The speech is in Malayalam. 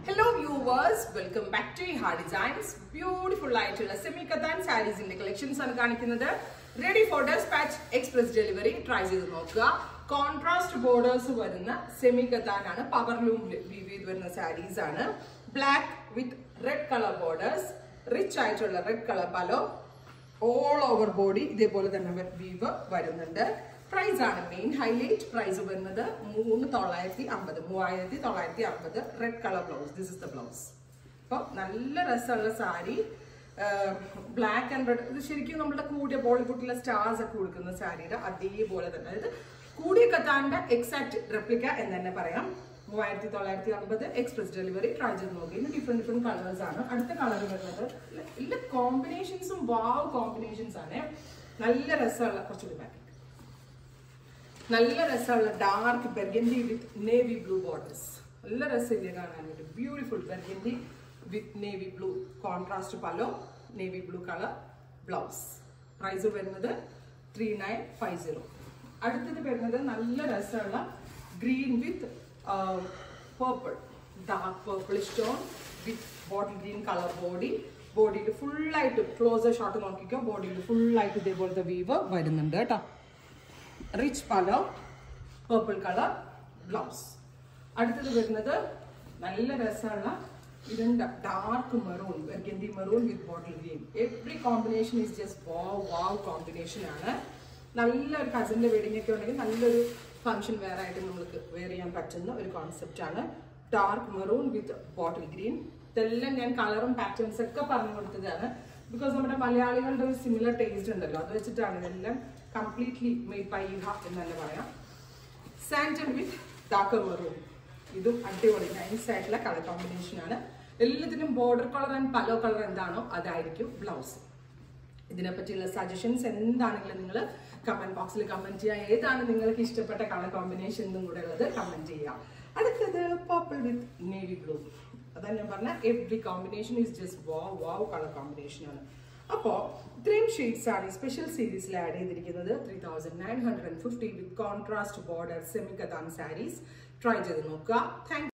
hello viewers welcome back to hard designs beautiful ആയിട്ടുള്ള സെമി കത്താൻ സാരീസിന്റെ കളക്ഷൻസ് ആണ് കാണിക്കുന്നത് ready for despatch express delivery try ചെയ്ത് നോക്കുക കോൺട്രാസ്റ്റ് ബോർഡേഴ്സ് വരുന്ന സെമി കത്താൻ ആണ് പവർ ലൂം വീവ് ചെയ്ത് വരുന്ന സാരീസ് ആണ് black with red colour borders rich ആയിട്ടുള്ള red colour pallu all over body ഇതേപോലെ തന്നെ വീവ് വരുന്നുണ്ട് പ്രൈസ് ആണ് മെയിൻ ഹൈലൈറ്റ് പ്രൈസ് വരുന്നത് മൂന്ന് തൊള്ളായിരത്തി അമ്പത് മൂവായിരത്തി തൊള്ളായിരത്തി അമ്പത് red colour blouse this is the blouse അപ്പോൾ നല്ല രസമുള്ള സാരി ബ്ലാക്ക് ആൻഡ് റെഡ് ഇത് ശരിക്കും നമ്മുടെ കൂടിയ ബോളിവുഡിലെ സ്റ്റാർസ് ഒക്കെ കൊടുക്കുന്ന സാരിയുടെ അതേപോലെ തന്നെ അതായത് കൂടിയ കത്താന്റെ എക്സാക്ട് റെപ്ലിക്ക എന്ന് തന്നെ പറയാം മൂവായിരത്തി തൊള്ളായിരത്തി അമ്പത് എക്സ്പ്രസ് ഡെലിവറി ട്രൈ ചെയ്ത് നോക്കി ഇന്ന് ഡിഫറെന്റ് ഡിഫറെന്റ് കളേഴ്സ് ആണ് അടുത്ത കളർ വരുന്നത് എല്ലാ കോമ്പിനേഷൻസും വാവ് കോമ്പിനേഷൻസ് ആണ് നല്ല രസമുള്ള കുറച്ചുകൂടി ബാക്കി നല്ല രസമുള്ള dark burgundy with navy blue borders നല്ല രസമില്ലേ കാണാനായിട്ട് beautiful burgundy with navy blue contrast pallu navy blue colour blouse price വരുന്നത് ത്രീ നയൻ ഫൈവ് സീറോ അടുത്തത് വരുന്നത് നല്ല രസമുള്ള green with purple dark purple stone with bottle green colour body ബോഡിയിൽ ഫുള്ളായിട്ട് ക്ലോസർ ഷോട്ട് നോക്കിക്കോ ബോഡിയിൽ ഫുള്ളായിട്ട് ഇതേപോലത്തെ വീവ് വരുന്നുണ്ട് കേട്ടോ rich pallu purple colour blouse അടുത്തത് വരുന്നത് നല്ല രസമുള്ള ഇതിൻ്റെ dark maroon burgundy maroon with bottle green every combination is just wow wow combination ആണ് നല്ലൊരു കസിൻ്റെ വെഡിങ് ഒക്കെ ഉണ്ടെങ്കിൽ നല്ലൊരു ഫംഗ്ഷൻ വെയർ ആയിട്ട് നമുക്ക് വെയർ ചെയ്യാൻ പറ്റുന്ന ഒരു കോൺസെപ്റ്റ് ആണ് dark maroon with bottle green ഇതെല്ലാം ഞാൻ കളറും പാറ്റേൺസ് ഒക്കെ പറഞ്ഞു കൊടുത്തതാണ് ബിക്കോസ് നമ്മുടെ മലയാളികളുടെ ഒരു സിമിലർ ടേസ്റ്റ് ഉണ്ടല്ലോ അത് വെച്ചിട്ടാണ് ഇതെല്ലാം കംപ്ലീറ്റ്ലി മെയ്ഡ് ബൈ ഇഹ എന്ന് തന്നെ പറയാം സാൻഡൻ വിത്ത് ഡാക്കർ മെറൂൺ ഇതും അടിപൊളി നൈസ് ആയിട്ടുള്ള കളർ കോമ്പിനേഷൻ ആണ് എല്ലാത്തിനും border colour and pallu colour എന്താണോ അതായിരിക്കും ബ്ലൗസ് ഇതിനെ പറ്റിയുള്ള സജഷൻസ് എന്താണെങ്കിലും നിങ്ങൾ കമന്റ് ബോക്സിൽ കമന്റ് ചെയ്യുക ഏതാണ് നിങ്ങൾക്ക് ഇഷ്ടപ്പെട്ട കളർ കോമ്പിനേഷൻ എന്നും കൂടെ ഉള്ളത് കമന്റ് ചെയ്യുക അടുത്തത് പർപ്പിൾ വിത്ത് നേവി ബ്ലൂ അതാ ഞാൻ പറഞ്ഞ every combination is just wow wow colour combination ആണ് അപ്പോൾ ഇത്രയും ഷെയ്ഡ്സ് ആണ് ഈ സ്പെഷ്യൽ സീരീസിൽ ആഡ് ചെയ്തിരിക്കുന്നത് three thousand nine hundred and fifty with contrast border semi Katan sarees try ചെയ്ത് നോക്കുക താങ്ക്